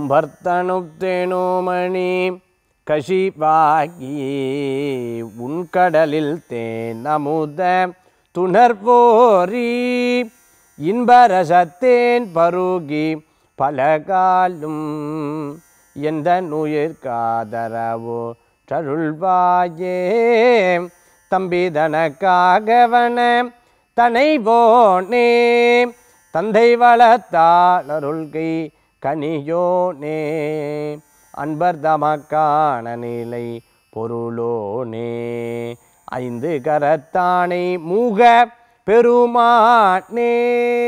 அம்பர்த்தனுப்தேனோமணி கஷிவாகி உன்கடலில் தேன் அமுத துணர்வோரி இன்பரசத்தேன் பருகி பலகாலும் எந்த நுயிர்காதரவோ தருள்வாயே தம்பிதனக்காகவன தனைவோனே தந்தை வளர்த்தாளருள்கை கனியோனே அன்பர் தமக்கான நிலை பொருளோனே ஐந்து கரத்தானை மூக பெருமானே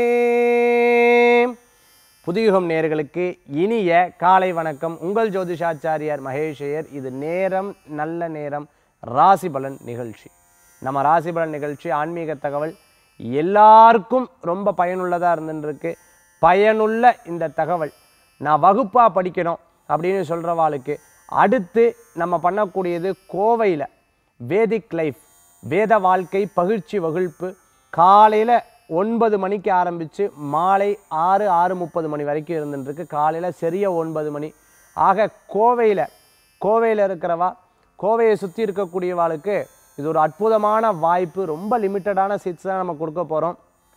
புதியுகம் நேயர்களுக்கு இனிய காலை வணக்கம் உங்கள் ஜோதிஷாச்சாரியார் மகேஷையர் இது நேரம் நல்ல நேரம் ராசி பலன் நிகழ்ச்சி நம்ம ராசி பலன் நிகழ்ச்சி ஆன்மீக தகவல் எல்லாருக்கும் ரொம்ப பயனுள்ளதாக இருந்துருக்கு பயனுள்ள இந்த தகவல் நான் வகுப்பாக படிக்கணும் அப்படின்னு சொல்கிறவாளுக்கு அடுத்து நம்ம பண்ணக்கூடியது கோவையில் வேதிக் லைஃப் வேத வாழ்க்கை பகிர்ச்சி வகுப்பு காலையில் ஒன்பது மணிக்கு ஆரம்பித்து மாலை ஆறு ஆறு முப்பது மணி வரைக்கும் இருந்துருக்கு காலையில் சரியா ஒன்பது மணி ஆக கோவையில் கோவையில் இருக்கிறவா கோவையை சுற்றி இருக்கக்கூடியவாளுக்கு இது ஒரு அற்புதமான வாய்ப்பு ரொம்ப லிமிட்டடான சீட்ஸ் தான் நம்ம கொடுக்க போகிறோம்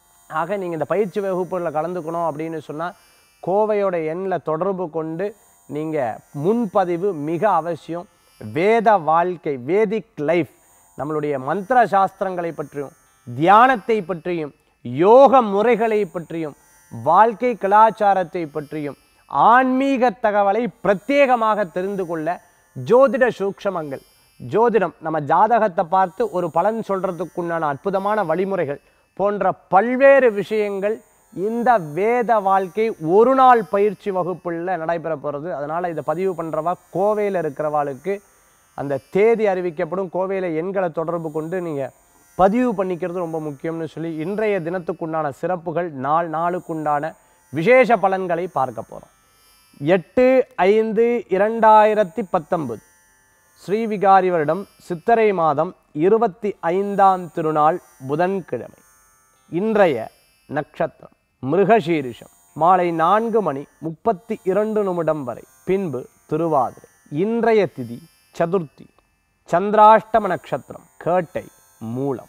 ஆக நீங்கள் இந்த பயிற்சி வகுப்புகளில் கலந்துக்கணும் அப்படின்னு சொன்னால் கோவையோட எண்ணில் தொடர்பு கொண்டு நீங்கள் முன்பதிவு மிக அவசியம் வேத வாழ்க்கை வேதிக் லைஃப் நம்மளுடைய மந்திர சாஸ்திரங்களை பற்றியும் தியானத்தை பற்றியும் யோக முறைகளை பற்றியும் வாழ்க்கை கலாச்சாரத்தை பற்றியும் ஆன்மீக தகவலை பிரத்யேகமாக தெரிந்து கொள்ள ஜோதிட சூக்ஷமங்கள் ஜோதிடம் நம்ம ஜாதகத்தை பார்த்து ஒரு பலன் சொல்றதுக்குண்டான அற்புதமான வழிமுறைகள் போன்ற பல்வேறு விஷயங்கள் இந்த வேத வாழ்க்கை ஒரு நாள் பயிற்சி வகுப்புல நடைபெற போகிறது அதனால் இதை பதிவு பண்ணுறவா கோவையில் இருக்கிறவாளுக்கு அந்த தேதி அறிவிக்கப்படும் கோவையில் எண்களை தொடர்பு கொண்டு நீங்கள் பதிவு பண்ணிக்கிறது ரொம்ப முக்கியம்னு சொல்லி இன்றைய தினத்துக்குண்டான சிறப்புகள் நாள் நாளுக்குண்டான விசேஷ பலன்களை பார்க்க போகிறோம் எட்டு ஐந்து இரண்டாயிரத்தி பத்தொன்பது ஸ்ரீவிகாரி வருடம் சித்திரை மாதம் இருபத்தி ஐந்தாம் திருநாள் புதன்கிழமை இன்றைய நட்சத்திரம் மிருகசீரிஷம் மாலை நான்கு மணி முப்பத்தி இரண்டு நிமிடம் வரை பின்பு திருவாதிரை இன்றைய திதி சதுர்த்தி சந்திராஷ்டம நட்சத்திரம் கேட்டை மூலம்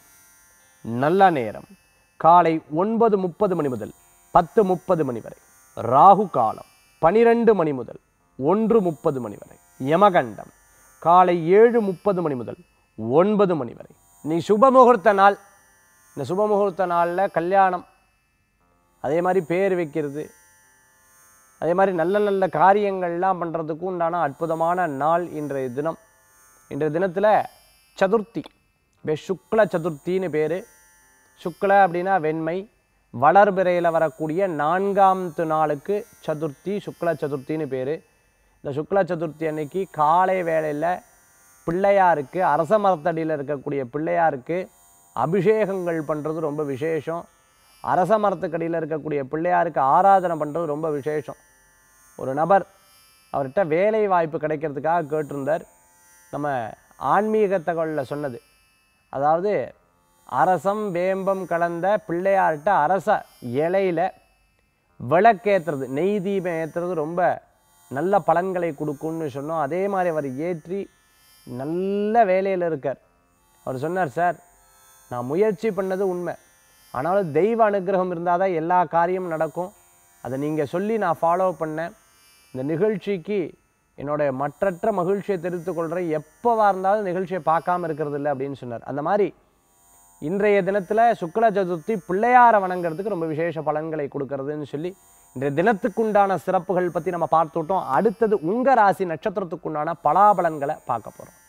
நல்ல நேரம் காலை ஒன்பது முப்பது மணி முதல் பத்து முப்பது மணி வரை ராகு காலம் பனிரெண்டு மணி முதல் ஒன்று முப்பது மணி வரை யமகண்டம் காலை ஏழு முப்பது மணி முதல் ஒன்பது மணி வரை நீ சுபமுகூர்த்த நாள் இந்த சுபமுகூர்த்த நாளில் கல்யாணம் அதே மாதிரி பேர் வைக்கிறது அதே மாதிரி நல்ல நல்ல காரியங்கள்லாம் பண்ணுறதுக்கு உண்டான அற்புதமான நாள் இன்றைய தினம் இன்றைய தினத்தில் சதுர்த்தி இப்போ சுக்ல சதுர்த்தின்னு பேர் சுக்ல அப்படின்னா வெண்மை வளர்பிறையில் வரக்கூடிய நான்காம் நாளுக்கு சதுர்த்தி சுக்ல சதுர்த்தின்னு பேர் இந்த சுக்ல சதுர்த்தி அன்னைக்கு காலை வேளையில் பிள்ளையாருக்கு அரச மரத்தடியில் இருக்கக்கூடிய பிள்ளையாருக்கு அபிஷேகங்கள் பண்ணுறது ரொம்ப விசேஷம் அரச மரத்துக்கடியில் இருக்கக்கூடிய பிள்ளையாருக்கு ஆராதனை பண்ணுறது ரொம்ப விசேஷம் ஒரு நபர் அவர்கிட்ட வேலை வாய்ப்பு கிடைக்கிறதுக்காக கேட்டிருந்தார் நம்ம ஆன்மீக தகவலில் சொன்னது அதாவது அரசம் வேம்பம் கலந்த பிள்ளையார்கிட்ட அரச இலையில விளக்கேற்றுறது நெய் தீபம் ஏற்றுறது ரொம்ப நல்ல பலன்களை கொடுக்கும்னு சொன்னோம் அதே மாதிரி அவர் ஏற்றி நல்ல வேலையில் இருக்கார் அவர் சொன்னார் சார் நான் முயற்சி பண்ணது உண்மை ஆனாலும் தெய்வ அனுகிரகம் இருந்தால் தான் எல்லா காரியமும் நடக்கும் அதை நீங்கள் சொல்லி நான் ஃபாலோ பண்ணேன் இந்த நிகழ்ச்சிக்கு என்னோட மற்றற்ற மகிழ்ச்சியை தெரிவித்துக் கொள்கிறேன் எப்போவா இருந்தாலும் நிகழ்ச்சியை பார்க்காம இருக்கிறது இல்லை அப்படின்னு சொன்னார் அந்த மாதிரி இன்றைய தினத்தில் சுக்ல சதுர்த்தி பிள்ளையாரை வணங்குறதுக்கு ரொம்ப விசேஷ பலன்களை கொடுக்கறதுன்னு சொல்லி இன்றைய தினத்துக்குண்டான சிறப்புகள் பற்றி நம்ம பார்த்துட்டோம் அடுத்தது உங்கள் ராசி நட்சத்திரத்துக்குண்டான பலாபலன்களை பார்க்க போகிறோம்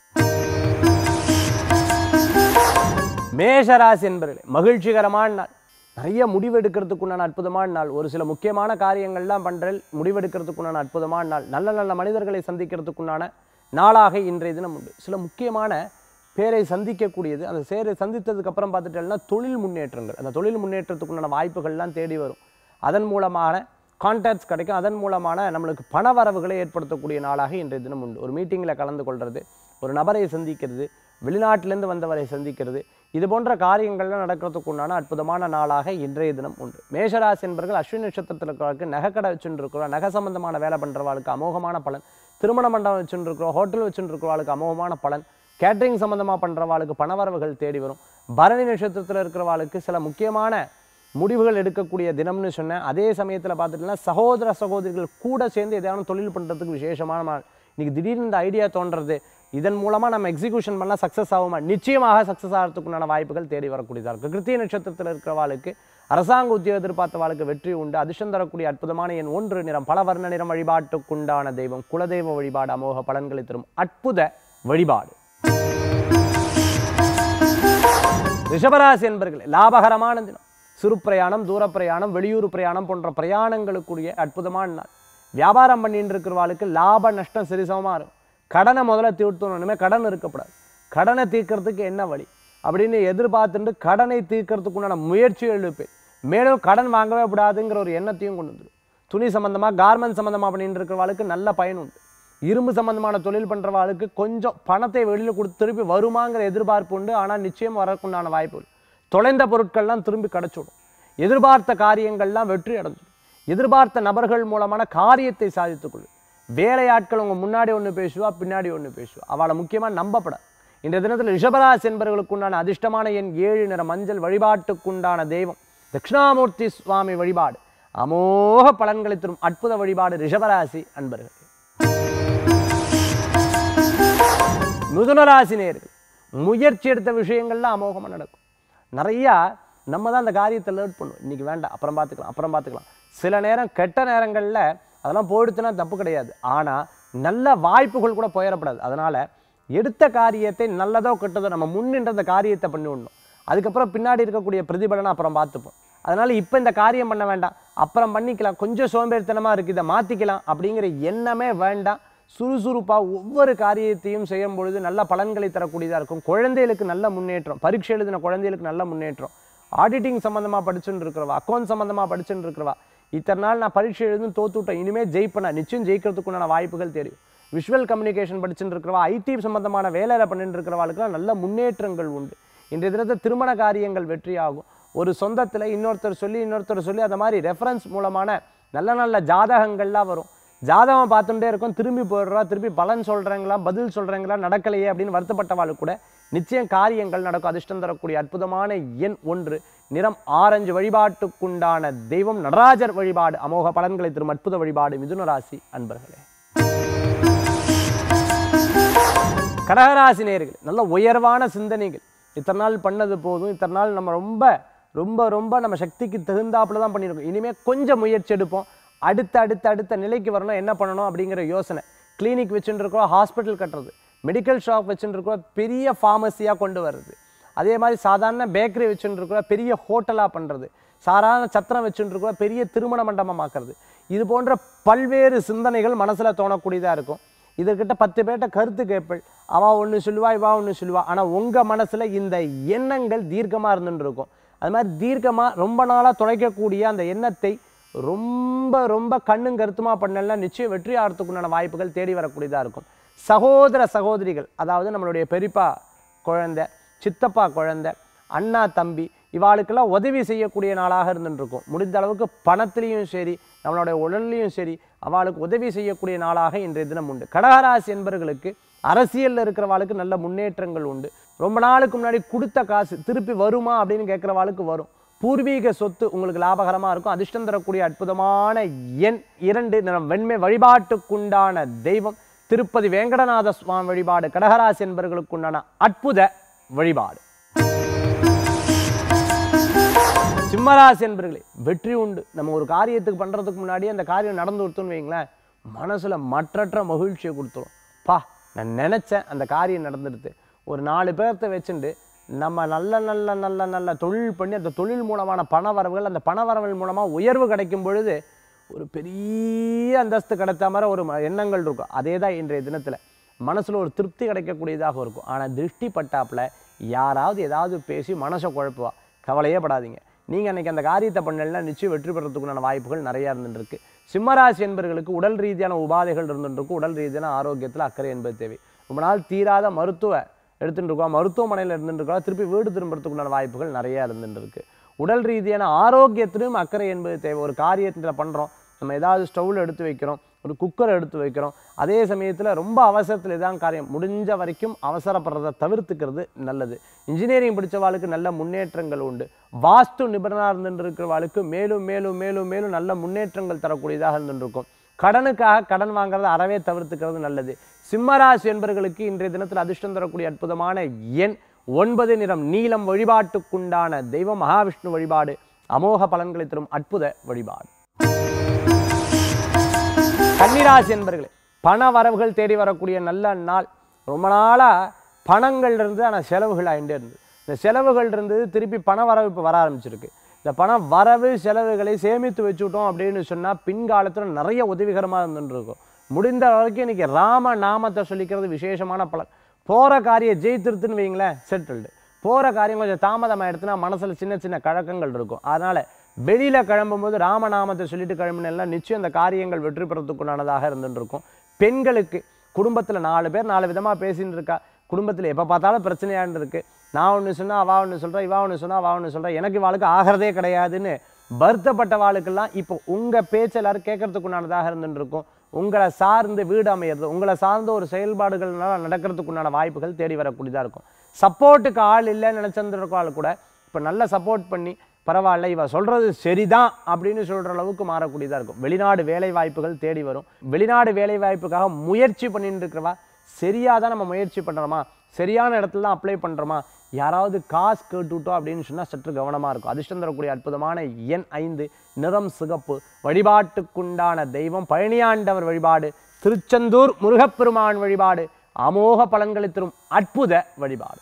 மேஷராசி என்பர்களே மகிழ்ச்சிகரமான நாள் நிறைய முடிவெடுக்கிறதுக்குண்டான அற்புதமான நாள் ஒரு சில முக்கியமான காரியங்கள்லாம் பண்ணுறேன் முடிவெடுக்கிறதுக்குண்டான அற்புதமான நாள் நல்ல நல்ல மனிதர்களை சந்திக்கிறதுக்குண்டான நாளாக இன்றைய தினம் உண்டு சில முக்கியமான பேரை சந்திக்கக்கூடியது அந்த சேரை சந்தித்ததுக்கு அப்புறம் பார்த்துட்டேன்னா தொழில் முன்னேற்றங்கள் அந்த தொழில் முன்னேற்றத்துக்குண்டான வாய்ப்புகள்லாம் தேடி வரும் அதன் மூலமான கான்டாக்ட்ஸ் கிடைக்கும் அதன் மூலமான நம்மளுக்கு பண வரவுகளை ஏற்படுத்தக்கூடிய நாளாக இன்றைய தினம் உண்டு ஒரு மீட்டிங்கில் கலந்து கொள்வது ஒரு நபரை சந்திக்கிறது வெளிநாட்டிலேருந்து வந்தவரை சந்திக்கிறது இது போன்ற காரியங்கள்லாம் நடக்கிறதுக்கு உண்டான அற்புதமான நாளாக இன்றைய தினம் உண்டு மேஷராசி என்பவர்கள் அஸ்வினி நட்சத்திரத்தில் இருக்கிறவர்களுக்கு நகைக்கடை வச்சுட்டு இருக்கிறோம் நகை சம்பந்தமான வேலை பண்ணுறவாளுக்கு அமோகமான பலன் திருமண மண்டபம் வச்சுட்டு இருக்கிறோம் ஹோட்டல் வச்சுட்டு இருக்கிறவாளுக்கு அமோகமான பலன் கேட்டரிங் சம்பந்தமாக பண்ணுறவாளுக்கு பணவரவுகள் தேடி வரும் பரணி நட்சத்திரத்தில் இருக்கிறவாளுக்கு சில முக்கியமான முடிவுகள் எடுக்கக்கூடிய தினம்னு சொன்னேன் அதே சமயத்தில் பார்த்துட்டீங்கன்னா சகோதர சகோதரிகள் கூட சேர்ந்து எதையான தொழில் பண்ணுறதுக்கு விசேஷமான நாள் இன்னைக்கு திடீர்னு இந்த ஐடியா தோன்றது இதன் மூலமாக நம்ம எக்ஸிக்யூஷன் பண்ணால் சக்ஸஸ் ஆகுமா நிச்சயமாக சக்ஸஸ் ஆகிறதுக்குண்டான வாய்ப்புகள் தேடி வரக்கூடியதாக இருக்குது கிருத்திய நட்சத்திரத்தில் இருக்கிறவாளுக்கு அரசாங்க உத்தியோகம் எதிர்பார்த்தவாளுக்கு வெற்றி உண்டு அதிர்ஷ்டம் தரக்கூடிய அற்புதமான என் ஒன்று நிறம் பல வர்ண நிறம் வழிபாட்டுக்குண்டான தெய்வம் குலதெய்வ வழிபாடு அமோக பலன்களை தரும் அற்புத வழிபாடு ரிஷபராசி என்பர்கள் லாபகரமான தினம் சிறு பிரயாணம் தூர பிரயாணம் வெளியூர் பிரயாணம் போன்ற பிரயாணங்களுக்குரிய அற்புதமான நாள் வியாபாரம் பண்ணிட்டு இருக்கிறவாளுக்கு லாப நஷ்டம் சரிசமமாக இருக்கும் கடனை முதல்ல தீர்த்தணுமே கடன் இருக்கப்படாது கடனை தீர்க்கறதுக்கு என்ன வழி அப்படின்னு எதிர்பார்த்துட்டு கடனை தீர்க்கறதுக்குண்டான முயற்சி எழுப்பேன் மேலும் கடன் வாங்கவே கூடாதுங்கிற ஒரு எண்ணத்தையும் கொண்டு வந்துடும் துணி சம்பந்தமாக கார்மெண்ட் சம்பந்தமாக பண்ணிட்டு இருக்கிறவாளுக்கு நல்ல பயன் உண்டு இரும்பு சம்பந்தமான தொழில் பண்ணுறவாளுக்கு கொஞ்சம் பணத்தை வெளியில் கொடுத்து திருப்பி வருமாங்கிற எதிர்பார்ப்பு உண்டு ஆனால் நிச்சயம் வரக்குண்டான வாய்ப்பு உண்டு தொலைந்த பொருட்கள்லாம் திரும்பி கிடச்சிடும் எதிர்பார்த்த காரியங்கள்லாம் வெற்றி அடைஞ்சிடும் எதிர்பார்த்த நபர்கள் மூலமான காரியத்தை சாதித்துக்கொள்ளும் வேலையாட்கள் உங்க முன்னாடி ஒன்று பேசுவா பின்னாடி ஒன்று பேசுவா அவளை முக்கியமாக நம்பப்பட இந்த தினத்தில் ரிஷபராசி என்பவர்களுக்கு உண்டான அதிர்ஷ்டமான எண் ஏழு நிற மஞ்சள் வழிபாட்டுக்குண்டான தெய்வம் தட்சிணாமூர்த்தி சுவாமி வழிபாடு அமோக பலன்களை தரும் அற்புத வழிபாடு ரிஷபராசி அன்பர்கள் மிதுனராசி நேர்கள் முயற்சி எடுத்த விஷயங்கள்லாம் அமோகமாக நடக்கும் நிறையா நம்ம தான் அந்த காரியத்தை லேர்ட் பண்ணுவோம் இன்னைக்கு வேண்டாம் அப்புறம் பார்த்துக்கலாம் அப்புறம் பார்த்துக்கலாம் சில நேரம் கெட்ட நேரங்களில் அதெல்லாம் போயிடுச்சுன்னா தப்பு கிடையாது ஆனால் நல்ல வாய்ப்புகள் கூட போயிடப்படாது அதனால் எடுத்த காரியத்தை நல்லதோ கெட்டதோ நம்ம முன்னின்ற அந்த காரியத்தை பண்ணி விடணும் அதுக்கப்புறம் பின்னாடி இருக்கக்கூடிய பிரதிபலனை அப்புறம் பார்த்துப்போம் அதனால் இப்போ இந்த காரியம் பண்ண வேண்டாம் அப்புறம் பண்ணிக்கலாம் கொஞ்சம் சோம்பேறித்தனமாக இருக்குது இதை மாற்றிக்கலாம் அப்படிங்கிற எண்ணமே வேண்டாம் சுறுசுறுப்பாக ஒவ்வொரு காரியத்தையும் செய்யும் பொழுது நல்ல பலன்களை தரக்கூடியதாக இருக்கும் குழந்தைகளுக்கு நல்ல முன்னேற்றம் பரீட்சை எழுதின குழந்தைகளுக்கு நல்ல முன்னேற்றம் ஆடிட்டிங் சம்மந்தமாக படிச்சுட்டு இருக்கிறவா அக்கௌண்ட் சம்மந்தமாக படிச்சுட்டு இருக்கிறவா இத்தனை நாள் நான் பரீட்சை எழுதும் தோத்துட்டேன் இனிமேல் ஜெயிப்பேன் நிச்சயம் ஜெயிக்கிறதுக்குண்டான வாய்ப்புகள் தெரியும் விஷுவல் கம்யூனிகேஷன் படிச்சுட்டு இருக்கிறவா ஐடி சம்பந்தமான வேலையில பண்ணிட்டு இருக்கிறவாளுக்குலாம் நல்ல முன்னேற்றங்கள் உண்டு இன்றைய தினத்தை திருமண காரியங்கள் வெற்றியாகும் ஒரு சொந்தத்தில் இன்னொருத்தர் சொல்லி இன்னொருத்தர் சொல்லி அந்த மாதிரி ரெஃபரன்ஸ் மூலமான நல்ல நல்ல ஜாதகங்கள்லாம் வரும் ஜாதகம் பார்த்துட்டே இருக்கும் திரும்பி போயிடுறா திருப்பி பலன் சொல்கிறாங்களா பதில் சொல்கிறாங்களா நடக்கலையே அப்படின்னு வருத்தப்பட்டவாளுக்கு கூட நிச்சயம் காரியங்கள் நடக்கும் அதிர்ஷ்டம் தரக்கூடிய அற்புதமான எண் ஒன்று நிறம் ஆரஞ்சு வழிபாட்டுக்குண்டான தெய்வம் நடராஜர் வழிபாடு அமோக பலன்களை தரும் அற்புத வழிபாடு மிதுன ராசி அன்பர்களே கடகராசி நேயர்கள் நல்ல உயர்வான சிந்தனைகள் இத்தனை நாள் பண்ணது போதும் இத்தனை நாள் நம்ம ரொம்ப ரொம்ப ரொம்ப நம்ம சக்திக்கு தகுந்தாப்புல தான் பண்ணியிருக்கோம் இனிமேல் கொஞ்சம் முயற்சி எடுப்போம் அடுத்த அடுத்த அடுத்த நிலைக்கு வரணும் என்ன பண்ணணும் அப்படிங்கிற யோசனை கிளினிக் வச்சுட்டு இருக்கோம் ஹாஸ்பிட்டல் கட்டுறது மெடிக்கல் ஷாப் வச்சுட்டு இருக்கோம் பெரிய ஃபார்மசியாக கொண்டு வர்றது அதே மாதிரி சாதாரண பேக்கரி வச்சுட்டு இருக்கோம் பெரிய ஹோட்டலாக பண்ணுறது சாதாரண சத்திரம் வச்சுட்டு இருக்கோம் பெரிய திருமண மண்டபமாக்குறது இது போன்ற பல்வேறு சிந்தனைகள் மனசில் தோணக்கூடியதாக இருக்கும் இதற்கிட்ட பத்து பேர்கிட்ட கருத்து கேட்பள் அவள் ஒன்று சொல்லுவா இவா ஒன்று சொல்லுவா ஆனால் உங்கள் மனசில் இந்த எண்ணங்கள் தீர்க்கமாக இருந்துட்டு இருக்கும் அது மாதிரி தீர்க்கமாக ரொம்ப நாளாக துளைக்கக்கூடிய அந்த எண்ணத்தை ரொம்ப ரொம்ப கண்ணும் கருத்துமா பண்ணலாம் நிச்சயம் வெற்றி ஆகிறதுக்குண்டான வாய்ப்புகள் தேடி வரக்கூடியதாக இருக்கும் சகோதர சகோதரிகள் அதாவது நம்மளுடைய பெரியப்பா குழந்தை சித்தப்பா குழந்தை அண்ணா தம்பி இவாளுக்கெல்லாம் உதவி செய்யக்கூடிய நாளாக இருந்துட்டு இருக்கும் முடிந்த அளவுக்கு பணத்திலையும் சரி நம்மளுடைய உடல்லையும் சரி அவளுக்கு உதவி செய்யக்கூடிய நாளாக இன்றைய தினம் உண்டு கடகராசி என்பவர்களுக்கு அரசியலில் இருக்கிறவாளுக்கு நல்ல முன்னேற்றங்கள் உண்டு ரொம்ப நாளுக்கு முன்னாடி கொடுத்த காசு திருப்பி வருமா அப்படின்னு கேட்குறவாளுக்கு வரும் பூர்வீக சொத்து உங்களுக்கு லாபகரமாக இருக்கும் அதிர்ஷ்டம் தரக்கூடிய அற்புதமான எண் இரண்டு நிறம் வெண்மை வழிபாட்டுக்குண்டான தெய்வம் திருப்பதி வேங்கடநாத சுவாமி வழிபாடு கடகராசி என்பவர்களுக்குண்டான அற்புத வழிபாடு சிம்மராசி என்பர்களே வெற்றி உண்டு நம்ம ஒரு காரியத்துக்கு பண்ணுறதுக்கு முன்னாடி அந்த காரியம் நடந்து கொடுத்தோன்னு வைங்களேன் மனசில் மற்றற்ற மகிழ்ச்சியை கொடுத்துரும் பா நான் நினச்சேன் அந்த காரியம் நடந்துடுது ஒரு நாலு பேர்த்த வச்சுட்டு நம்ம நல்ல நல்ல நல்ல நல்ல தொழில் பண்ணி அந்த தொழில் மூலமான பண வரவுகள் அந்த பண வரவுகள் மூலமாக உயர்வு கிடைக்கும் பொழுது ஒரு பெரிய அந்தஸ்து கிடைத்த மாதிரி ஒரு ம- எண்ணங்கள் இருக்கும் அதே தான் இன்றைய தினத்தில் மனசில் ஒரு திருப்தி கிடைக்கக்கூடியதாக இருக்கும் ஆனால் திருஷ்டி பட்டாப்புல யாராவது ஏதாவது பேசி மனசை குழப்புவா கவலையே படாதீங்க நீங்கள் அன்றைக்கி அந்த காரியத்தை பண்ணலாம் நிச்சயம் வெற்றி பெறத்துக்குண்டான வாய்ப்புகள் நிறையா இருந்துட்டு இருக்கு சிம்மராசி என்பவர்களுக்கு உடல் ரீதியான உபாதைகள் இருந்துட்டு இருக்கும் உடல் ரீதியான ஆரோக்கியத்தில் அக்கறை என்பது தேவை ரொம்ப நாள் தீராத மருத்துவ எடுத்துட்டு இருக்கோம் மருத்துவமனையில் இருந்துட்டு இருக்கோம் திருப்பி வீடு திரும்புறதுக்கு உண்டான வாய்ப்புகள் நிறைய இருந்துட்டு இருக்கு உடல் ரீதியான ஆரோக்கியத்திலும் அக்கறை என்பது தேவை ஒரு காரியத்தில் பண்ணுறோம் நம்ம ஏதாவது ஸ்டவ்வில் எடுத்து வைக்கிறோம் ஒரு குக்கர் எடுத்து வைக்கிறோம் அதே சமயத்தில் ரொம்ப அவசரத்தில் இதான் காரியம் முடிஞ்ச வரைக்கும் அவசரப்படுறதை தவிர்த்துக்கிறது நல்லது இன்ஜினியரிங் படித்தவாளுக்கு நல்ல முன்னேற்றங்கள் உண்டு வாஸ்து நிபுணராக இருந்துட்டு இருக்கிறவாளுக்கு மேலும் மேலும் மேலும் மேலும் நல்ல முன்னேற்றங்கள் தரக்கூடியதாக இருந்துட்டு இருக்கும் கடனுக்காக கடன் வாங்குறதை அறவே தவிர்த்துக்கிறது நல்லது சிம்மராசி என்பவர்களுக்கு இன்றைய தினத்தில் அதிர்ஷ்டம் தரக்கூடிய அற்புதமான எண் ஒன்பது நிறம் நீலம் வழிபாட்டுக்குண்டான தெய்வம் மகாவிஷ்ணு வழிபாடு அமோக பலன்களை தரும் அற்புத வழிபாடு கன்னிராசி என்பர்களே பண வரவுகள் தேடி வரக்கூடிய நல்ல நாள் ரொம்ப நாளாக பணங்கள் இருந்து ஆனால் செலவுகள் ஆகிட்டே இருந்தது இந்த செலவுகள் இருந்தது திருப்பி பண வரவு இப்போ வர ஆரம்பிச்சிருக்கு இந்த பண வரவு செலவுகளை சேமித்து வச்சுட்டோம் அப்படின்னு சொன்னால் பின்காலத்தில் நிறைய உதவிகரமாக இருந்துட்டு இருக்கும் முடிந்த வரைக்கும் இன்னைக்கு ராம நாமத்தை சொல்லிக்கிறது விசேஷமான பலன் போகிற காரியம் ஜெயித்திருத்துன்னு வைங்களேன் செட்டில்டு போகிற காரியம் கொஞ்சம் தாமதம் ஆயிடுச்சுன்னா மனசில் சின்ன சின்ன கழக்கங்கள் இருக்கும் அதனால் வெளியில் கிளம்பும்போது ராமநாமத்தை சொல்லிட்டு கிளம்பினா நிச்சயம் அந்த காரியங்கள் வெற்றி பெறத்துக்குண்டானதாக இருந்துட்டு இருக்கும் பெண்களுக்கு குடும்பத்தில் நாலு பேர் நாலு விதமாக பேசின்னு இருக்கா குடும்பத்தில் எப்போ பார்த்தாலும் பிரச்சனையாண்டு இருக்கு நான் ஒன்று சொன்னால் அவா ஒன்று சொல்கிறேன் இவா ஒன்று சொன்னால் அவா ஒன்று சொல்கிறேன் எனக்கு வாளுக்கு ஆகிறதே கிடையாதுன்னு வருத்தப்பட்ட வாளுக்கெல்லாம் இப்போ உங்கள் பேச்சு எல்லாரும் கேட்கறதுக்குண்டானதாக இருந்துட்டு இருக்கும் உங்களை சார்ந்து வீடு அமையிறது உங்களை சார்ந்த ஒரு செயல்பாடுகள்னால நடக்கிறதுக்குண்டான வாய்ப்புகள் தேடி வரக்கூடியதாக இருக்கும் சப்போர்ட்டுக்கு ஆள் இல்லைன்னு நினச்சிருக்க ஆள் கூட இப்போ நல்ல சப்போர்ட் பண்ணி பரவாயில்ல இவ சொல்கிறது சரிதான் அப்படின்னு சொல்கிற அளவுக்கு மாறக்கூடியதாக இருக்கும் வெளிநாடு வேலை வாய்ப்புகள் தேடி வரும் வெளிநாடு வேலை வாய்ப்புக்காக முயற்சி பண்ணிட்டு இருக்கிறவா சரியாக தான் நம்ம முயற்சி பண்ணுறோமா சரியான இடத்துல தான் அப்ளை பண்ணுறோமா யாராவது காசு கேட்டுவிட்டோம் அப்படின்னு சொன்னால் சற்று கவனமாக இருக்கும் அதிர்ஷ்டம் தரக்கூடிய அற்புதமான எண் ஐந்து நிறம் சிகப்பு வழிபாட்டுக்குண்டான தெய்வம் பழனியாண்டவர் வழிபாடு திருச்செந்தூர் முருகப்பெருமான் வழிபாடு அமோக பலன்களை தரும் அற்புத வழிபாடு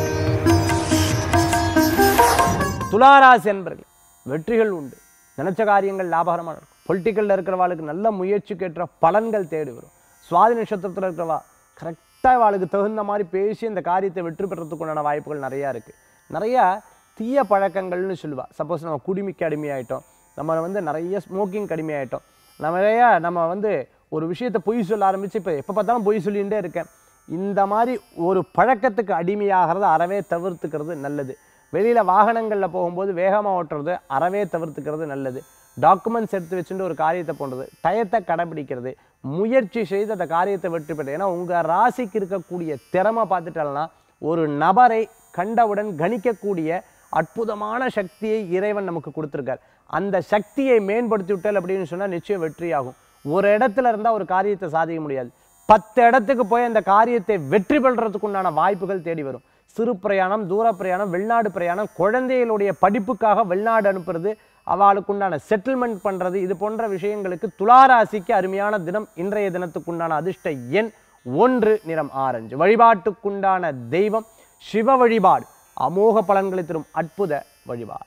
துளாராசி என்பர்கள் வெற்றிகள் உண்டு நினைச்ச காரியங்கள் லாபகரமாக இருக்கும் பொலிட்டிக்கலில் இருக்கிறவாளுக்கு நல்ல முயற்சிக்கு ஏற்ற பலன்கள் தேடி வரும் சுவாதி நட்சத்திரத்தில் இருக்கிறவா கரெக்டாக அவளுக்கு தகுந்த மாதிரி பேசி இந்த காரியத்தை வெற்றி பெறத்துக்கு உண்டான வாய்ப்புகள் நிறையா இருக்குது நிறையா தீய பழக்கங்கள்னு சொல்லுவா சப்போஸ் நம்ம குடிமிக்கு அடிமையாயிட்டோம் நம்ம வந்து நிறைய ஸ்மோக்கிங் அடிமையாயிட்டோம் நம்ம நிறைய நம்ம வந்து ஒரு விஷயத்தை பொய் சொல்ல ஆரம்பித்து இப்போ எப்போ பார்த்தாலும் பொய் சொல்லிகிட்டே இருக்கேன் இந்த மாதிரி ஒரு பழக்கத்துக்கு அடிமையாகிறத அறவே தவிர்த்துக்கிறது நல்லது வெளியில் வாகனங்களில் போகும்போது வேகமாக ஓட்டுறது அறவே தவிர்த்துக்கிறது நல்லது டாக்குமெண்ட்ஸ் எடுத்து வச்சுட்டு ஒரு காரியத்தை பண்ணுறது டயத்தை கடைபிடிக்கிறது முயற்சி செய்து அந்த காரியத்தை வெற்றி பெற்று ஏன்னா உங்கள் ராசிக்கு இருக்கக்கூடிய திறமை பார்த்துட்டோம்னா ஒரு நபரை கண்டவுடன் கணிக்கக்கூடிய அற்புதமான சக்தியை இறைவன் நமக்கு கொடுத்துருக்கார் அந்த சக்தியை மேம்படுத்தி விட்டல் அப்படின்னு சொன்னால் நிச்சயம் வெற்றியாகும் ஒரு இடத்துல இருந்தால் ஒரு காரியத்தை சாதிக்க முடியாது பத்து இடத்துக்கு போய் அந்த காரியத்தை வெற்றி பெறுறதுக்கு உண்டான வாய்ப்புகள் தேடி வரும் சிறு பிரயாணம் தூர பிரயாணம் வெளிநாடு பிரயாணம் குழந்தைகளுடைய படிப்புக்காக வெளிநாடு அனுப்புறது அவளுக்கு உண்டான செட்டில்மெண்ட் பண்ணுறது இது போன்ற விஷயங்களுக்கு துளாராசிக்கு அருமையான தினம் இன்றைய தினத்துக்குண்டான அதிர்ஷ்ட எண் ஒன்று நிறம் ஆரஞ்சு வழிபாட்டுக்குண்டான தெய்வம் சிவ வழிபாடு அமோக பலன்களை தரும் அற்புத வழிபாடு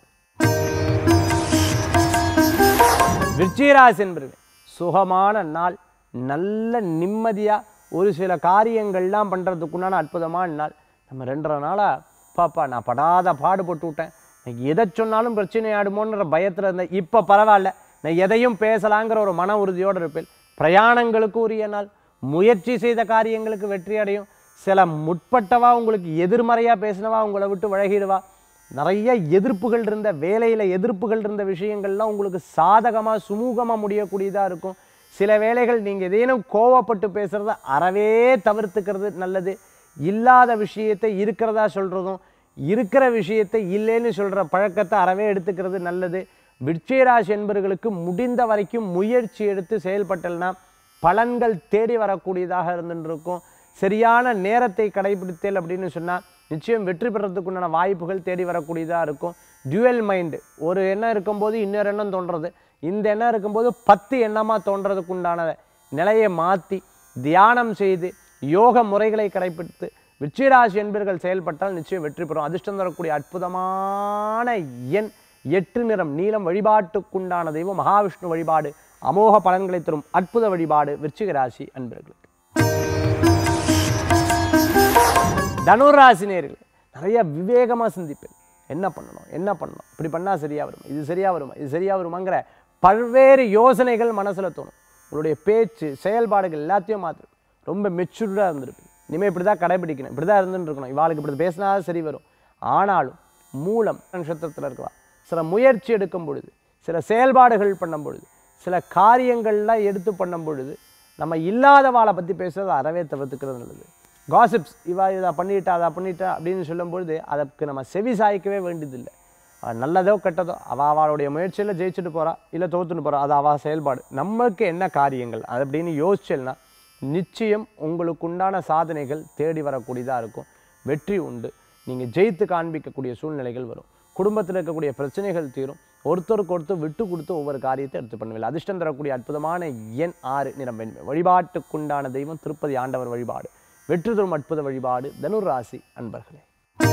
விருச்சிகராசி என்பது சுகமான நாள் நல்ல நிம்மதியாக ஒரு சில காரியங்கள்லாம் பண்ணுறதுக்குண்டான அற்புதமான நாள் நம்ம ரெண்டரை நாளாக பாப்பா நான் படாத பாடுபட்டு விட்டேன் நான் எதை சொன்னாலும் பிரச்சனை ஆடுமோன்ற பயத்தில் இருந்தேன் இப்போ பரவாயில்ல நான் எதையும் பேசலாங்கிற ஒரு மன உறுதியோடு இருப்பேன் பிரயாணங்களுக்கு உரிய நாள் முயற்சி செய்த காரியங்களுக்கு வெற்றி அடையும் சில முற்பட்டவா உங்களுக்கு எதிர்மறையாக பேசினவா உங்களை விட்டு விலகிடுவா நிறைய எதிர்ப்புகள் இருந்த வேலையில் எதிர்ப்புகள் இருந்த விஷயங்கள்லாம் உங்களுக்கு சாதகமாக சுமூகமாக முடியக்கூடியதாக இருக்கும் சில வேளைகள் நீங்கள் ஏதேனும் கோவப்பட்டு பேசுகிறத அறவே தவிர்த்துக்கிறது நல்லது இல்லாத விஷயத்தை இருக்கிறதா சொல்கிறதும் இருக்கிற விஷயத்தை இல்லைன்னு சொல்கிற பழக்கத்தை அறவே எடுத்துக்கிறது நல்லது விருச்சிகராசி என்பவர்களுக்கு முடிந்த வரைக்கும் முயற்சி எடுத்து செயல்பட்டல்னா பலன்கள் தேடி வரக்கூடியதாக இருந்துட்டு இருக்கும் சரியான நேரத்தை கடைபிடித்தல் அப்படின்னு சொன்னால் நிச்சயம் வெற்றி பெறத்துக்குண்டான வாய்ப்புகள் தேடி வரக்கூடியதாக இருக்கும் டியூவல் மைண்டு ஒரு எண்ணம் இருக்கும்போது இன்னொரு எண்ணம் தோன்றது இந்த எண்ணம் இருக்கும்போது பத்து எண்ணமாக தோன்றதுக்குண்டான நிலையை மாற்றி தியானம் செய்து யோக முறைகளை கடைபிடித்து விச்சிராசி என்பர்கள் செயல்பட்டால் நிச்சயம் வெற்றி பெறும் அதிர்ஷ்டம் தரக்கூடிய அற்புதமான எண் எட்டு நிறம் நீலம் வழிபாட்டுக்குண்டான தெய்வம் மகாவிஷ்ணு வழிபாடு அமோக பலன்களை தரும் அற்புத வழிபாடு விருச்சிக ராசி அன்பர்களுக்கு தனுராசி நேயர்களே நிறைய விவேகமாக சிந்திப்பேன் என்ன பண்ணணும் என்ன பண்ணணும் இப்படி பண்ணால் சரியாக வருமா இது சரியாக வருமா இது சரியாக வருமாங்கிற பல்வேறு யோசனைகள் மனசில் தோணும் உங்களுடைய பேச்சு செயல்பாடுகள் எல்லாத்தையும் மாற்றும் ரொம்ப மெச்சூர்டாக இருந்திருப்பேன் இனிமேல் இப்படி தான் கடைபிடிக்கணும் இப்படி தான் இருந்துட்டு இருக்கணும் இவாளுக்கு இப்படி பேசினா சரி வரும் ஆனாலும் மூலம் நட்சத்திரத்தில் இருக்கவா சில முயற்சி எடுக்கும் பொழுது சில செயல்பாடுகள் பண்ணும் பொழுது சில காரியங்கள்லாம் எடுத்து பண்ணும் பொழுது நம்ம இல்லாதவாளை பற்றி பேசுறது அறவே தவிர்த்துக்கிறது நல்லது காசிப்ஸ் இவா இதை பண்ணிட்டா அதை பண்ணிட்டா அப்படின்னு சொல்லும்பொழுது அதற்கு நம்ம செவி சாய்க்கவே வேண்டியதில்லை அவ நல்லதோ கெட்டதோ அவள் அவளுடைய முயற்சியில் ஜெயிச்சுட்டு போறா இல்லை தோத்துட்டு போறா அது அவள் செயல்பாடு நமக்கு என்ன காரியங்கள் அது அப்படின்னு யோசிச்சேன்னா நிச்சயம் உங்களுக்கு உண்டான சாதனைகள் தேடி வரக்கூடியதாக இருக்கும் வெற்றி உண்டு நீங்கள் ஜெயித்து காண்பிக்கக்கூடிய சூழ்நிலைகள் வரும் குடும்பத்தில் இருக்கக்கூடிய பிரச்சனைகள் தீரும் ஒருத்தருக்கு ஒருத்தர் விட்டு கொடுத்து ஒவ்வொரு காரியத்தை எடுத்து பண்ணுவில்லை அதிர்ஷ்டம் தரக்கூடிய அற்புதமான எண் ஆறு நிறம் வெண்மை வழிபாட்டுக்குண்டான தெய்வம் திருப்பதி ஆண்டவர் வழிபாடு வெற்றி தரும் அற்புத வழிபாடு தனுர் ராசி அன்பர்களே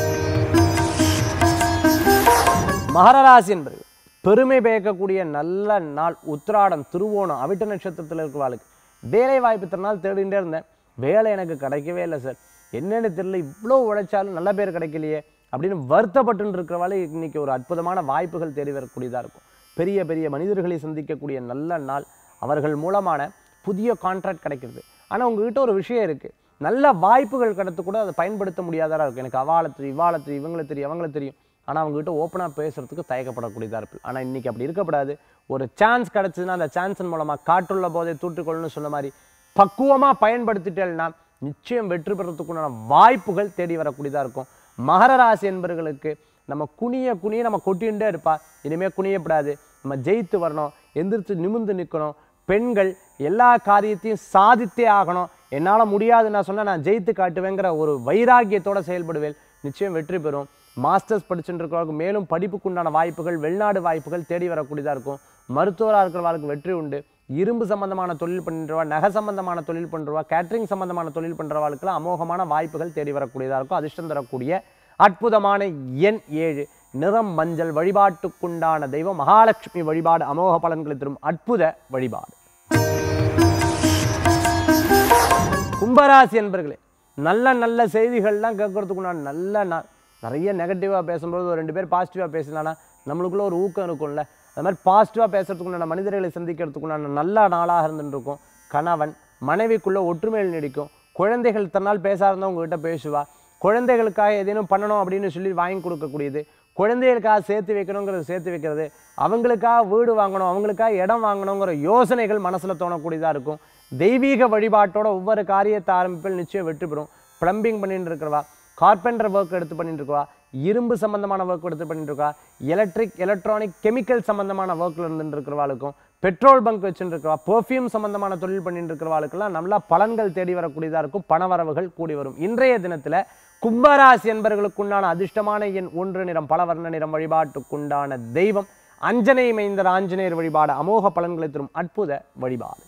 மகர ராசி என்பது பெருமை பயக்கக்கூடிய நல்ல நாள் உத்திராடம் திருவோணம் அவிட்ட நட்சத்திரத்தில் இருக்கிறவாளுக்கு வேலை வாய்ப்பு இத்தனை நாள் தேடிகிட்டே இருந்தேன் வேலை எனக்கு கிடைக்கவே இல்லை சார் என்னன்னு தெரியல இவ்வளோ உழைச்சாலும் நல்ல பேர் கிடைக்கலையே அப்படின்னு வருத்தப்பட்டு இருக்கிறவாள் இன்னைக்கு ஒரு அற்புதமான வாய்ப்புகள் தேடி வரக்கூடியதாக இருக்கும் பெரிய பெரிய மனிதர்களை சந்திக்கக்கூடிய நல்ல நாள் அவர்கள் மூலமான புதிய கான்ட்ராக்ட் கிடைக்கிறது ஆனால் உங்ககிட்ட ஒரு விஷயம் இருக்குது நல்ல வாய்ப்புகள் கிடைத்து கூட அதை பயன்படுத்த முடியாததாக இருக்கும் எனக்கு அவாளை தெரியும் இவாளை தெரியும் இவங்களை தெரியும் அவங்கள தெரியும் ஆனால் அவங்ககிட்ட ஓப்பனாக பேசுறதுக்கு தயக்கப்படக்கூடியதாக இருப்பு ஆனால் இன்னைக்கு அப்படி இருக்கக்கூடாது ஒரு சான்ஸ் கிடச்சதுன்னா அந்த சான்ஸின் மூலமாக காற்றுள்ள போதை தூற்றுக்கொள்ளுன்னு சொன்ன மாதிரி பக்குவமாக பயன்படுத்திட்டேன்னா நிச்சயம் வெற்றி பெறத்துக்குண்டான வாய்ப்புகள் தேடி வரக்கூடியதாக இருக்கும் மகர ராசி என்பவர்களுக்கு நம்ம குனிய குனிய நம்ம கொட்டிகிட்டே இருப்பா இனிமேல் குனியப்படாது நம்ம ஜெயித்து வரணும் எந்திரிச்சு நிமிர்ந்து நிற்கணும் பெண்கள் எல்லா காரியத்தையும் சாதித்தே ஆகணும் என்னால் முடியாது நான் சொன்னால் நான் ஜெயித்து காட்டுவேங்கிற ஒரு வைராக்கியத்தோட செயல்படுவேன் நிச்சயம் வெற்றி பெறும் மாஸ்டர்ஸ் படிச்சுட்டு இருக்கிறவங்க மேலும் படிப்புக்குண்டான வாய்ப்புகள் வெளிநாடு வாய்ப்புகள் தேடி வரக்கூடியதாக இருக்கும் மருத்துவராக இருக்கிறவர்களுக்கு வெற்றி உண்டு இரும்பு சம்பந்தமான தொழில் பண்ணுறவா நகை சம்பந்தமான தொழில் பண்ணுறவா கேட்ரிங் சம்பந்தமான தொழில் பண்ணுறவாளுக்கெல்லாம் அமோகமான வாய்ப்புகள் தேடி வரக்கூடியதாக இருக்கும் அதிர்ஷ்டம் தரக்கூடிய அற்புதமான எண் ஏழு நிறம் மஞ்சள் வழிபாட்டுக்குண்டான தெய்வம் மகாலட்சுமி வழிபாடு அமோக பலன்களை தரும் அற்புத வழிபாடு கும்பராசி என்பர்களே நல்ல நல்ல செய்திகள்லாம் கேட்கறதுக்குண்டான நல்ல நாள் நிறைய நெகட்டிவாக பேசும்போது ஒரு ரெண்டு பேர் பாசிட்டிவாக பேசினானா நம்மளுக்குள்ள ஒரு ஊக்கம் இருக்கும்ல அது மாதிரி பாசிட்டிவாக பேசுறதுக்குண்டான மனிதர்களை சந்திக்கிறதுக்குண்டான நல்ல நாளாக இருந்துட்டு இருக்கும் கணவன் மனைவிக்குள்ள ஒற்றுமையில் நீடிக்கும் குழந்தைகள் தன்னால் பேசாதவங்க உங்ககிட்ட பேசுவா குழந்தைகளுக்காக ஏதேனும் பண்ணணும் அப்படின்னு சொல்லி வாங்கி கொடுக்கக்கூடியது குழந்தைகளுக்காக சேர்த்து வைக்கணுங்கிறத சேர்த்து வைக்கிறது அவங்களுக்காக வீடு வாங்கணும் அவங்களுக்காக இடம் வாங்கணுங்கிற யோசனைகள் மனசில் தோணக்கூடியதாக இருக்கும் தெய்வீக வழிபாட்டோட ஒவ்வொரு காரியத்தை ஆரம்பிப்பில் நிச்சயம் வெற்றி பெறும் ப்ளம்பிங் பண்ணிட்டு இருக்கிறவா கார்பெண்டர் ஒர்க் எடுத்து பண்ணிட்டு இருக்கவா இரும்பு சம்பந்தமான ஒர்க் எடுத்து பண்ணிட்டு இருக்கா எலக்ட்ரிக் எலக்ட்ரானிக் கெமிக்கல் சம்பந்தமான ஒர்க்கில் இருந்துட்டு இருக்கிறவாளுக்கும் பெட்ரோல் பங்க் வச்சுட்டு இருக்கிறவா பெர்ஃப்யூம் சம்பந்தமான தொழில் பண்ணிட்டு இருக்கிறவாளுக்கெல்லாம் நல்லா பலன்கள் தேடி வரக்கூடியதாக இருக்கும் பணவரவுகள் கூடி வரும் இன்றைய தினத்தில் கும்பராசி என்பவர்களுக்குண்டான அதிர்ஷ்டமான எண் ஒன்று நிறம் பல வர்ண நிறம் வழிபாட்டுக்குண்டான தெய்வம் அஞ்சனை மைந்தர் ஆஞ்சநேயர் வழிபாடு அமோக பலன்களை தரும் அற்புத வழிபாடு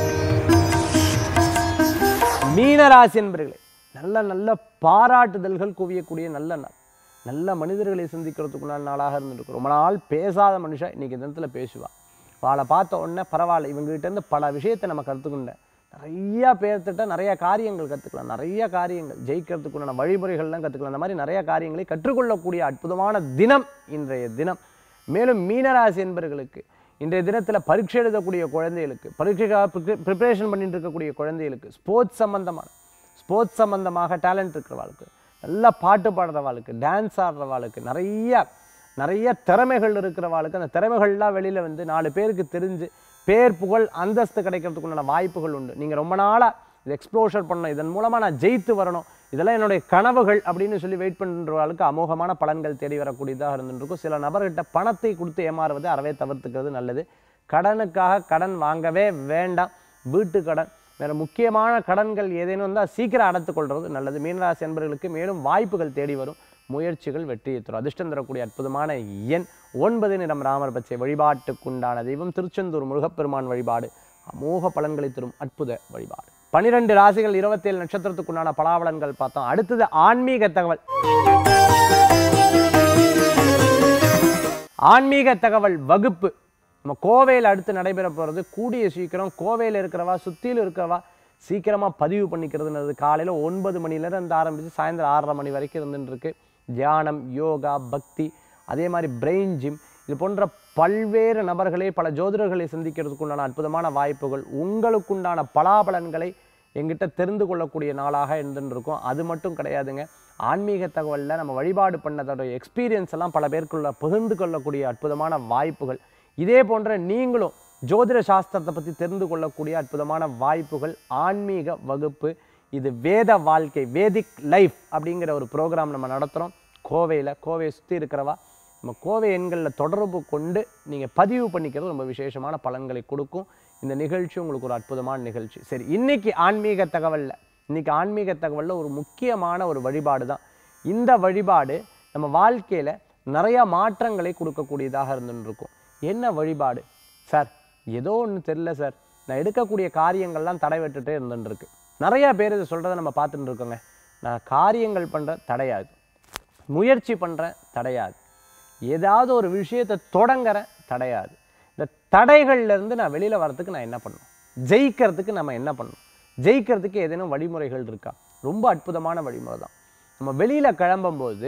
மீனராசி என்பர்களே நல்ல நல்ல பாராட்டுதல்கள் குவியக்கூடிய நல்ல நாள் நல்ல மனிதர்களை சந்திக்கிறதுக்குண்டான நாளாக இருந்துருக்கு ரொம்ப நாள் பேசாத மனுஷா இன்னைக்கு தினத்தில் பேசுவா அவளை பார்த்த உடனே பரவாயில்ல இவங்ககிட்ட இருந்து பல விஷயத்தை நம்ம கற்றுக்கொண்டேன் நிறைய பேர்த்திட்ட நிறைய காரியங்கள் கற்றுக்கலாம் நிறைய காரியங்கள் ஜெயிக்கிறதுக்குண்டான வழிமுறைகள்லாம் கற்றுக்கலாம் அந்த மாதிரி நிறைய காரியங்களை கற்றுக்கொள்ளக்கூடிய அற்புதமான தினம் இன்றைய தினம் மேலும் மீனராசி என்பவர்களுக்கு இன்றைய தினத்தில் பரீட்சை எழுதக்கூடிய குழந்தைகளுக்கு பரீட்சைக்காக ப்ரிப்பரேஷன் பண்ணிட்டு இருக்கக்கூடிய குழந்தைகளுக்கு ஸ்போர்ட்ஸ் சம்பந்தமான ஸ்போர்ட்ஸ் சம்பந்தமாக டேலண்ட் இருக்கிறவாளுக்கு நல்லா பாட்டு பாடுறவாளுக்கு டான்ஸ் ஆடுறவாளுக்கு நிறைய நிறைய திறமைகள் இருக்கிறவாளுக்கு அந்த திறமைகள்லாம் வெளியில் வந்து நாலு பேருக்கு தெரிஞ்சு பேர் புகழ் அந்தஸ்து கிடைக்கிறதுக்குண்டான வாய்ப்புகள் உண்டு நீங்கள் ரொம்ப நாளாக இது எக்ஸ்ப்ளோஷர் பண்ணணும் இதன் மூலமாக நான் ஜெயித்து வரணும் இதெல்லாம் என்னுடைய கனவுகள் அப்படின்னு சொல்லி வெயிட் பண்ணுறவர்களுக்கு அமோகமான பலன்கள் தேடி வரக்கூடியதாக இருந்துருக்கும் சில நபர்கிட்ட பணத்தை கொடுத்து ஏமாறுவதை அறவே தவிர்த்துக்கிறது நல்லது கடனுக்காக கடன் வாங்கவே வேண்டாம் வீட்டு கடன் வேறு முக்கியமான கடன்கள் ஏதேனும் இருந்தால் சீக்கிரம் அடைத்துக் கொள்வது நல்லது மீனராசி என்பவர்களுக்கு மேலும் வாய்ப்புகள் தேடி வரும் முயற்சிகள் வெற்றியை தரும் அதிர்ஷ்டம் தரக்கூடிய அற்புதமான எண் ஒன்பது நிறம் ராமர் பச்சை வழிபாட்டுக்குண்டான தெய்வம் திருச்செந்தூர் முருகப்பெருமான் வழிபாடு அமோக பலன்களை தரும் அற்புத வழிபாடு பனிரெண்டு ராசிகள் இருபத்தேழு நட்சத்திரத்துக்குண்டான பலாபலன்கள் பார்த்தோம் அடுத்தது ஆன்மீக தகவல் ஆன்மீக தகவல் வகுப்பு நம்ம கோவையில் அடுத்து நடைபெற போகிறது கூடிய சீக்கிரம் கோவையில் இருக்கிறவா சுற்றியில் இருக்கிறவா சீக்கிரமாக பதிவு பண்ணிக்கிறதுன்றது காலையில் ஒன்பது மணிலேருந்து ஆரம்பித்து சாயந்தரம் ஆறரை மணி வரைக்கும் இருந்துட்டு இருக்கு தியானம் யோகா பக்தி அதே மாதிரி பிரெயின் ஜிம் இது போன்ற பல்வேறு நபர்களை பல ஜோதிடர்களை சந்திக்கிறதுக்கு உண்டான அற்புதமான வாய்ப்புகள் உங்களுக்குண்டான பலாபலன்களை எங்கிட்ட தெரிந்து கொள்ளக்கூடிய நாளாக இருந்துட்டு இருக்கும் அது மட்டும் கிடையாதுங்க ஆன்மீக தகவலில் நம்ம வழிபாடு பண்ணதோட எக்ஸ்பீரியன்ஸ் எல்லாம் பல பேருக்குள்ள பகிர்ந்து கொள்ளக்கூடிய அற்புதமான வாய்ப்புகள் இதே போன்ற நீங்களும் ஜோதிட சாஸ்திரத்தை பற்றி தெரிந்து கொள்ளக்கூடிய அற்புதமான வாய்ப்புகள் ஆன்மீக வகுப்பு இது வேத வாழ்க்கை வேதிக் லைஃப் அப்படிங்கிற ஒரு ப்ரோக்ராம் நம்ம நடத்துகிறோம் கோவையில் கோவையை சுற்றி இருக்கிறவா நம்ம கோவை எண்களில் தொடர்பு கொண்டு நீங்கள் பதிவு பண்ணிக்கிறது ரொம்ப விசேஷமான பலன்களை கொடுக்கும் இந்த நிகழ்ச்சி உங்களுக்கு ஒரு அற்புதமான நிகழ்ச்சி சரி இன்னைக்கு ஆன்மீக தகவலில் இன்னைக்கு ஆன்மீக தகவலில் ஒரு முக்கியமான ஒரு வழிபாடு தான் இந்த வழிபாடு நம்ம வாழ்க்கையில் நிறையா மாற்றங்களை கொடுக்கக்கூடியதாக இருந்துன்னு இருக்கும் என்ன வழிபாடு சார் ஏதோ ஒன்று தெரியல சார் நான் எடுக்கக்கூடிய காரியங்கள்லாம் தடை விட்டுட்டே இருந்துட்டு இருக்கு நிறையா பேர் இதை சொல்கிறத நம்ம பார்த்துட்டு இருக்கோங்க நான் காரியங்கள் பண்ணுற தடையாது முயற்சி பண்ணுறேன் தடையாது ஏதாவது ஒரு விஷயத்தை தொடங்குறேன் தடையாது இந்த தடைகள்ல இருந்து நான் வெளியில் வரதுக்கு நான் என்ன பண்ணணும் ஜெயிக்கிறதுக்கு நம்ம என்ன பண்ணணும் ஜெயிக்கிறதுக்கு ஏதேனும் வழிமுறைகள் இருக்கா ரொம்ப அற்புதமான வழிமுறை தான் நம்ம வெளியில் கிளம்பும்போது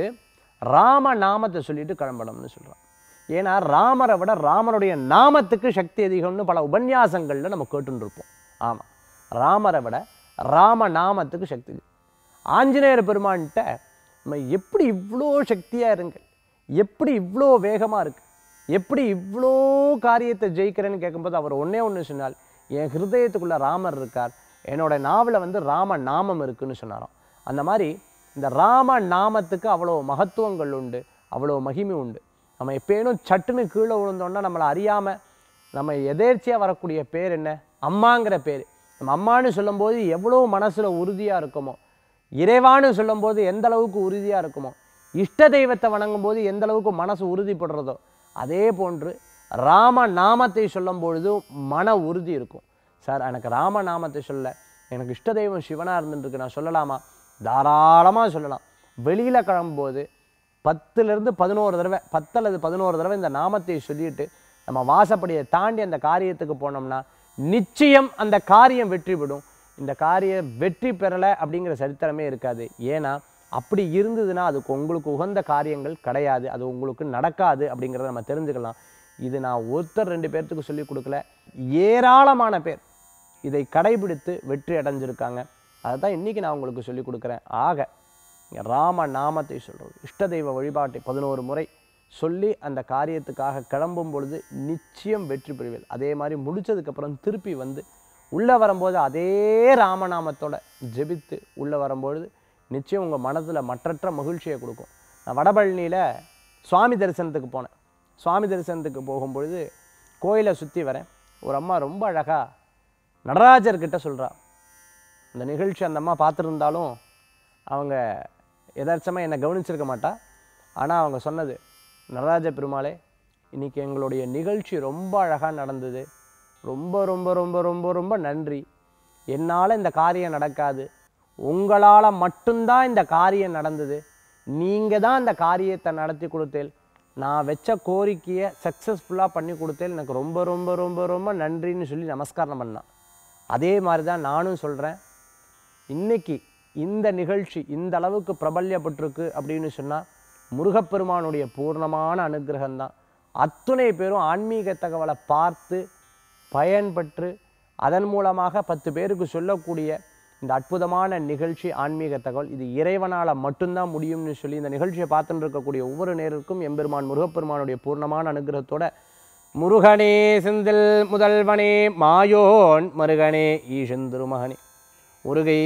ராம நாமத்தை சொல்லிட்டு கிளம்பணும்னு சொல்கிறோம் ஏன்னா ராமரை விட ராமருடைய நாமத்துக்கு சக்தி அதிகம்னு பல உபன்யாசங்களில் நம்ம கேட்டுருப்போம் ஆமாம் ராமரை விட ராம நாமத்துக்கு சக்தி ஆஞ்சநேயர் பெருமான்கிட்ட நம்ம எப்படி இவ்வளோ சக்தியாக இருங்க எப்படி இவ்வளோ வேகமாக இருக்கு எப்படி இவ்வளோ காரியத்தை ஜெயிக்கிறேன்னு கேட்கும்போது அவர் ஒன்றே ஒன்று சொன்னால் என் ஹிருதயத்துக்குள்ள ராமர் இருக்கார் என்னோட நாவல வந்து ராம நாமம் இருக்குன்னு சொன்னாராம் அந்த மாதிரி இந்த ராம நாமத்துக்கு அவ்வளோ மகத்துவங்கள் உண்டு அவ்வளோ மகிமை உண்டு நம்ம எப்பேனும் சட்டுன்னு கீழே விழுந்தோம்னா நம்மளை அறியாமல் நம்ம எதேர்ச்சியாக வரக்கூடிய பேர் என்ன அம்மாங்கிற பேர் நம்ம அம்மான்னு சொல்லும்போது எவ்வளோ மனசில் உறுதியாக இருக்குமோ இறைவான்னு சொல்லும்போது எந்த அளவுக்கு உறுதியாக இருக்குமோ இஷ்ட தெய்வத்தை வணங்கும் போது எந்த அளவுக்கு மனசு உறுதிப்படுறதோ அதே போன்று ராம நாமத்தை சொல்லும் பொழுது மன உறுதி இருக்கும் சார் எனக்கு ராம நாமத்தை சொல்ல எனக்கு இஷ்ட தெய்வம் சிவனாக இருந்துருக்கு நான் சொல்லலாமா தாராளமாக சொல்லலாம் வெளியில் கிளம்பும்போது பத்துலேருந்து பதினோரு தடவை பத்து அல்லது பதினோரு தடவை இந்த நாமத்தை சொல்லிட்டு நம்ம வாசப்படியை தாண்டி அந்த காரியத்துக்கு போனோம்னா நிச்சயம் அந்த காரியம் வெற்றி பெறும் இந்த காரியம் வெற்றி பெறலை அப்படிங்கிற சரித்திரமே இருக்காது ஏன்னா அப்படி இருந்ததுன்னா அதுக்கு உங்களுக்கு உகந்த காரியங்கள் கிடையாது அது உங்களுக்கு நடக்காது அப்படிங்கிறத நம்ம தெரிஞ்சுக்கலாம் இது நான் ஒருத்தர் ரெண்டு பேர்த்துக்கு சொல்லி கொடுக்கல ஏராளமான பேர் இதை கடைபிடித்து வெற்றி அடைஞ்சிருக்காங்க அதை தான் இன்றைக்கி நான் உங்களுக்கு சொல்லி கொடுக்குறேன் ஆக இங்க ராம நாமத்தை சொல்கிறது இஷ்ட தெய்வ வழிபாட்டை பதினோரு முறை சொல்லி அந்த காரியத்துக்காக கிளம்பும் பொழுது நிச்சயம் வெற்றி பெறுவீர்கள் அதே மாதிரி முடிச்சதுக்கப்புறம் திருப்பி வந்து உள்ளே வரும்போது அதே ராமநாமத்தோட ஜெபித்து உள்ளே வரும்பொழுது நிச்சயம் உங்கள் மனதில் மற்றற்ற மகிழ்ச்சியை கொடுக்கும் நான் வடபழனியில் சுவாமி தரிசனத்துக்கு போனேன் சுவாமி தரிசனத்துக்கு போகும்பொழுது கோயிலை சுற்றி வரேன் ஒரு அம்மா ரொம்ப அழகாக நடராஜர்கிட்ட சொல்றா அந்த நிகழ்ச்சி அந்த அம்மா பார்த்துருந்தாலும் அவங்க எதார்த்தமாக என்னை கவனிச்சிருக்க மாட்டா ஆனால் அவங்க சொன்னது நடராஜ பெருமாளே இன்னைக்கு எங்களுடைய நிகழ்ச்சி ரொம்ப அழகாக நடந்தது ரொம்ப ரொம்ப ரொம்ப ரொம்ப ரொம்ப நன்றி என்னால் இந்த காரியம் நடக்காது உங்களால் மட்டும்தான் இந்த காரியம் நடந்தது நீங்கள் தான் இந்த காரியத்தை நடத்தி கொடுத்தேன் நான் வச்ச கோரிக்கையை சக்ஸஸ்ஃபுல்லாக பண்ணி கொடுத்தேன் எனக்கு ரொம்ப ரொம்ப ரொம்ப ரொம்ப நன்றின்னு சொல்லி நமஸ்காரம் பண்ணான் அதே மாதிரி தான் நானும் சொல்கிறேன் இன்னைக்கு இந்த நிகழ்ச்சி இந்த அளவுக்கு பிரபல்யப்பட்டிருக்கு அப்படின்னு சொன்னால் முருகப்பெருமானுடைய பூர்ணமான அனுகிரகம் தான் அத்துணை பேரும் ஆன்மீக தகவலை பார்த்து பயன்பெற்று அதன் மூலமாக பத்து பேருக்கு சொல்லக்கூடிய இந்த அற்புதமான நிகழ்ச்சி ஆன்மீக தகவல் இது இறைவனால் மட்டும்தான் முடியும்னு சொல்லி இந்த நிகழ்ச்சியை பார்த்துட்டு இருக்கக்கூடிய ஒவ்வொரு நேருக்கும் எம்பெருமான் முருகப்பெருமானுடைய பூர்ணமான அனுகிரகத்தோட முருகனே செந்தில் முதல்வனே மாயோன் மருகனே ஈசந்திருமகனே முருகை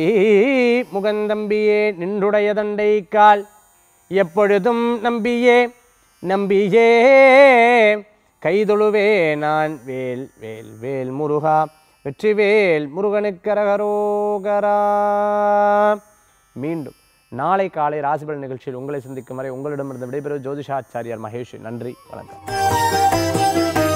முகந்தம்பியே நின்றுடைய தண்டை கால் எப்பொழுதும் நம்பியே நம்பியே கைதொழுவே நான் வேல் வேல் வேல் முருகா வெற்றிவேல் முருகனுக்கரகரோகரா மீண்டும் நாளை காலை ராசிபலன் நிகழ்ச்சியில் உங்களை சந்திக்கும் வரை உங்களிடமிருந்து விடைபெறுவது ஜோதிஷாச்சாரியார் மகேஷ் நன்றி வணக்கம்